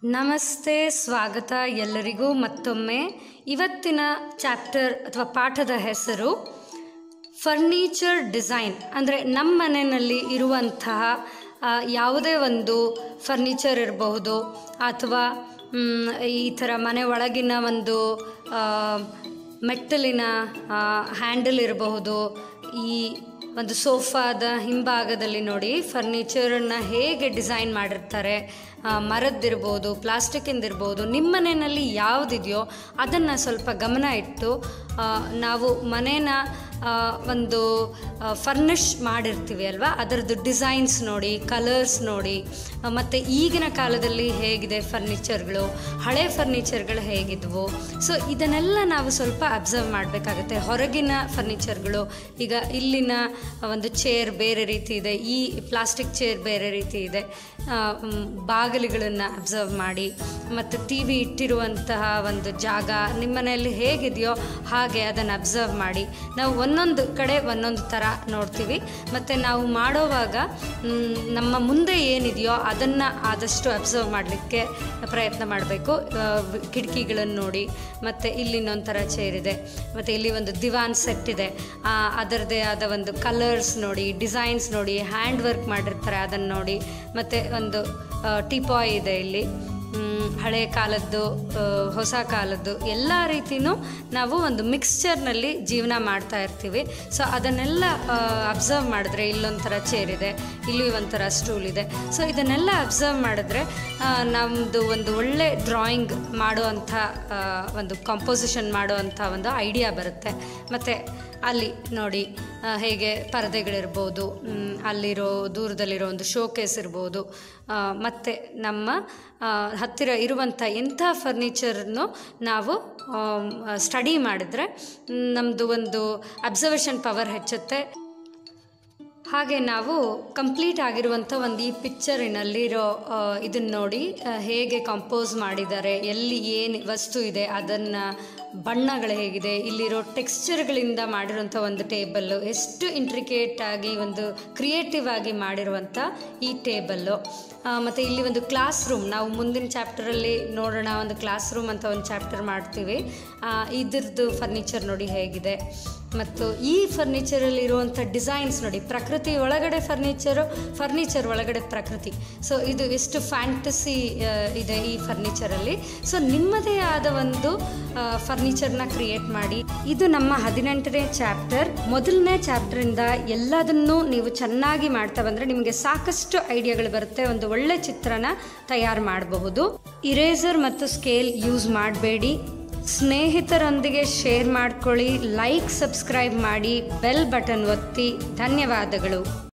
ನಮಸ್ತೆ ಸ್ವಾಗತ ಎಲ್ಲರಿಗೂ ಮತ್ತೊಮ್ಮೆ ಇವತ್ತಿನ ಚಾಪ್ಟರ್ ಅಥವಾ ಪಾಠದ ಹೆಸರು ಫರ್ನಿಚರ್ ಡಿಸೈನ್ ಅಂದರೆ ನಮ್ಮ ಮನೆಯಲ್ಲಿ ಇರುವಂತಹ ಆ, ಯಾವುದೇ ಒಂದು ಫರ್ನಿಚರ್ ಇರಬಹುದು ಅಥವಾ ಮ್, ಈ ಥರ ಮನೆ ಒಳಗಿನ ಒಂದು ಆ, ಮೆಟ್ಟಲಿನ ಹ್ಯಾಂಡಲ್ ಇರಬಹುದು ಈ ಒಂದು ಸೋಫಾದ ಹಿಂಭಾಗದಲ್ಲಿ ನೋಡಿ ಫರ್ನಿಚರನ್ನು ಹೇಗೆ ಡಿಸೈನ್ ಮಾಡಿರ್ತಾರೆ ಆ, ಮರದ್ದಿರ್ಬೋದು ಪ್ಲಾಸ್ಟಿಕ್ಕಿಂದಿರ್ಬೋದು ನಿಮ್ಮ ಮನೆಯಲ್ಲಿ ಯಾವುದಿದೆಯೋ ಅದನ್ನು ಸ್ವಲ್ಪ ಗಮನ ಇಟ್ಟು ಆ, ನಾವು ಮನೇನ ಆ, ಒಂದು ಫರ್ನಿಷ್ ಮಾಡಿರ್ತೀವಿ ಅಲ್ವಾ ಅದರದ್ದು ಡಿಸೈನ್ಸ್ ನೋಡಿ ಕಲರ್ಸ್ ನೋಡಿ ಆ, ಮತ್ತು ಈಗಿನ ಕಾಲದಲ್ಲಿ ಹೇಗಿದೆ ಫರ್ನಿಚರ್ಗಳು ಹಳೆ ಫರ್ನಿಚರ್ಗಳು ಹೇಗಿದ್ವು ಸೊ ಇದನ್ನೆಲ್ಲ ನಾವು ಸ್ವಲ್ಪ ಅಬ್ಸರ್ವ್ ಮಾಡಬೇಕಾಗುತ್ತೆ ಹೊರಗಿನ ಫರ್ನಿಚರ್ಗಳು ಈಗ ಇಲ್ಲಿನ ಒಂದು ಚೇರ್ ಬೇರೆ ರೀತಿ ಇದೆ ಈ ಪ್ಲಾಸ್ಟಿಕ್ ಚೇರ್ ಬೇರೆ ರೀತಿ ಇದೆ ಆ, ಮ್, ಬಾಗಿಲುಗಳನ್ನು ಅಬ್ಸರ್ವ್ ಮಾಡಿ ಮತ್ತು ಟಿ ವಿ ಇಟ್ಟಿರುವಂತಹ ಒಂದು ಜಾಗ ನಿಮ್ಮ ಮನೆಯಲ್ಲಿ ಹೇಗಿದೆಯೋ ಹಾಗೆ ಅದನ್ನು ಅಬ್ಸರ್ವ್ ಮಾಡಿ ನಾವು ಒಂದೊಂದು ಕಡೆ ಒಂದೊಂದು ಥರ ನೋಡ್ತೀವಿ ಮತ್ತು ನಾವು ಮಾಡೋವಾಗ ಮ್, ನಮ್ಮ ಮುಂದೆ ಏನಿದೆಯೋ ಅದನ್ನು ಆದಷ್ಟು ಅಬ್ಸರ್ವ್ ಮಾಡಲಿಕ್ಕೆ ಪ್ರಯತ್ನ ಮಾಡಬೇಕು ಕಿಟಕಿಗಳನ್ನು ನೋಡಿ ಮತ್ತು ಇಲ್ಲಿ ಇನ್ನೊಂಥರ ಚೇರ್ ಇದೆ ಮತ್ತು ಇಲ್ಲಿ ಒಂದು ದಿವಾನ್ ಸೆಟ್ ಇದೆ ಆ, ಅದರದ್ದೇ ಆದ ಒಂದು ಕಲರ್ಸ್ ನೋಡಿ ಡಿಸೈನ್ಸ್ ನೋಡಿ ಹ್ಯಾಂಡ್ ವರ್ಕ್ ಮಾಡಿರ್ತಾರೆ ಅದನ್ನು ನೋಡಿ ಮತ್ತು ಒಂದು ಟಿಪಾಯ್ ಇದೆ ಇಲ್ಲಿ ಮ್, ಹಳೆ ಕಾಲದ್ದು ಆ, ಹೊಸ ಕಾಲದ್ದು ಎಲ್ಲ ರೀತಿಯೂ ನಾವು ಒಂದು ಮಿಕ್ಸ್ಚರ್ನಲ್ಲಿ ಜೀವನ ಮಾಡ್ತಾ ಇರ್ತೀವಿ ಸೊ ಅದನ್ನೆಲ್ಲ ಅಬ್ಸರ್ವ್ ಮಾಡಿದ್ರೆ ಇಲ್ಲೊಂಥರ ಚೇರ್ ಇದೆ ಇಲ್ಲಿ ಒಂಥರ ಸ್ಟೂಲ್ ಇದೆ ಸೊ ಇದನ್ನೆಲ್ಲ ಅಬ್ಸರ್ವ್ ಮಾಡಿದ್ರೆ ನಮ್ಮದು ಒಂದು ಒಳ್ಳೆ ಡ್ರಾಯಿಂಗ್ ಮಾಡುವಂಥ ಆ, ಒಂದು ಕಾಂಪೋಸಿಷನ್ ಮಾಡುವಂಥ ಒಂದು ಐಡಿಯಾ ಬರುತ್ತೆ ಮತ್ತು ಅಲ್ಲಿ ನೋಡಿ ಆ, ಹೇಗೆ ಪರದೆಗಳಿರ್ಬೋದು ಮ್, ಅಲ್ಲಿರೋ ದೂರದಲ್ಲಿರೋ ಒಂದು ಶೋಕೇಸ್ ಇರ್ಬೋದು ಮತ್ತು ನಮ್ಮ ಆ, ಹತ್ತಿರ ಇರುವಂಥ ಎಂಥ ಫರ್ನಿಚರನ್ನು ನಾವು ಸ್ಟಡಿ ಮಾಡಿದ್ರೆ ನಮ್ಮದು ಒಂದು ಅಬ್ಸರ್ವೇಷನ್ ಪವರ್ ಹೆಚ್ಚುತ್ತೆ ಹಾಗೆ ನಾವು ಕಂಪ್ಲೀಟ್ ಆಗಿರುವಂಥ ಒಂದು ಈ ಪಿಕ್ಚರಿನಲ್ಲಿರೋ ಇದನ್ನು ನೋಡಿ ಆ, ಹೇಗೆ ಕಂಪೋಸ್ ಮಾಡಿದ್ದಾರೆ ಎಲ್ಲಿ ಏನು ವಸ್ತು ಇದೆ ಅದನ್ನು ಬಣ್ಣಗಳು ಹೇಗಿದೆ ಇಲ್ಲಿರೋ ಟೆಕ್ಸ್ಚರ್ಗಳಿಂದ ಮಾಡಿರುವಂಥ ಒಂದು ಟೇಬಲ್ಲು ಎಷ್ಟು ಇಂಟ್ರಿಕೇಟ್ ಆಗಿ ಒಂದು ಕ್ರಿಯೇಟಿವ್ ಆಗಿ ಮಾಡಿರುವಂಥ ಈ ಟೇಬಲ್ಲು ಮತ್ತು ಇಲ್ಲಿ ಒಂದು ಕ್ಲಾಸ್ ರೂಮ್ ನಾವು ಮುಂದಿನ ಚಾಪ್ಟರಲ್ಲಿ ನೋಡೋಣ ಒಂದು ಕ್ಲಾಸ್ ರೂಮ್ ಅಂತ ಒಂದು ಚಾಪ್ಟರ್ ಮಾಡ್ತೀವಿ ಆ, ಇದ್ರದ್ದು ಫರ್ನಿಚರ್ ನೋಡಿ ಹೇಗಿದೆ ಮತ್ತು ಈ ಫರ್ನಿಚರಲ್ಲಿ ಇರುವಂಥ ಡಿಸೈನ್ಸ್ ನೋಡಿ ಪ್ರಕೃತಿ ಒಳಗಡೆ ಫರ್ನಿಚರು ಫರ್ನಿಚರ್ ಒಳಗಡೆ ಪ್ರಕೃತಿ ಸೊ ಇದು ಎಷ್ಟು ಫ್ಯಾಂಟಸಿ ಇದೆ ಈ ಫರ್ನಿಚರಲ್ಲಿ ಸೊ ನಿಮ್ಮದೇ ಆದ ಒಂದು ಫರ್ನಿಚರ್ನ ಕ್ರಿಯೇಟ್ ಮಾಡಿ ಇದು ನಮ್ಮ ಹದಿನೆಂಟನೇ ಚಾಪ್ಟರ್ ಮೊದಲನೇ ಚಾಪ್ಟರಿಂದ ಎಲ್ಲದನ್ನೂ ನೀವು ಚೆನ್ನಾಗಿ ಮಾಡ್ತಾ ಬಂದರೆ ನಿಮಗೆ ಸಾಕಷ್ಟು ಐಡಿಯಾಗಳು ಬರುತ್ತೆ ಒಂದು ಒಳ್ಳೆ ಚಿತ್ರನ ತಯಾರು ಮಾಡಬಹುದು ಇರೇಸರ್ ಮತ್ತು ಸ್ಕೇಲ್ ಯೂಸ್ ಮಾಡಬೇಡಿ ಸ್ನೇಹಿತರೊಂದಿಗೆ ಶೇರ್ ಮಾಡ್ಕೊಳ್ಳಿ ಲೈಕ್ ಸಬ್ಸ್ಕ್ರೈಬ್ ಮಾಡಿ ಬೆಲ್ ಬಟನ್ ಒತ್ತಿ ಧನ್ಯವಾದಗಳು